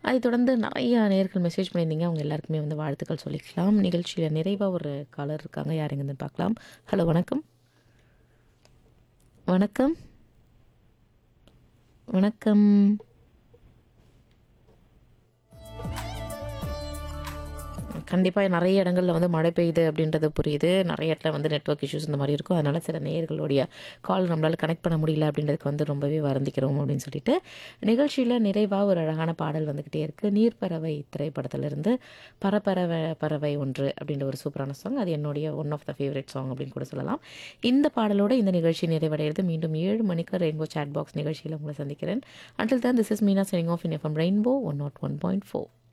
அதைத் தொடர்ந்து நிறைய நேயர்கள் மெசேஜ் பண்ணியிருந்தீங்க அவங்க எல்லாருக்குமே வந்து வாழ்த்துக்கள் சொல்லிக்கலாம் நிகழ்ச்சியில் நிறைவாக ஒரு காலர் இருக்காங்க யார் எங்கேருந்து பார்க்கலாம் ஹலோ வணக்கம் வணக்கம் வணக்கம் கண்டிப்பாக நிறைய இடங்களில் வந்து மழை பெய்யுது அப்படின்றது புரியுது நிறைய இடத்துல வந்து நெட்வொர்க் இஷ்யூஸ் இந்த மாதிரி இருக்கும் அதனால் சில நேயர்களுடைய கால் நம்மளால் கனெக்ட் பண்ண முடியல அப்படின்றதுக்கு வந்து ரொம்பவே வருந்திக்கிறோம் அப்படின்னு சொல்லிட்டு நிகழ்ச்சியில் நிறைவாக ஒரு அழகான பாடல் வந்துக்கிட்டே இருக்குது நீர்ப்பறவை திரைப்படத்திலிருந்து பரபரவ பறவை ஒன்று அப்படின்ற ஒரு சூப்பரான சாங் அது என்னுடைய one of the favourite song அப்படின்னு கூட சொல்லலாம் இந்த பாடலோட இந்த நிகழ்ச்சி நிறைவடைகிறது மீண்டும் ஏழு மணிக்கு ரெயின்போ சாட் பாக்ஸ் நிகழ்ச்சியில் உங்களை சந்திக்கிறேன் அண்டில் தான் this is Meena signing off in FM Rainbow one naught one point four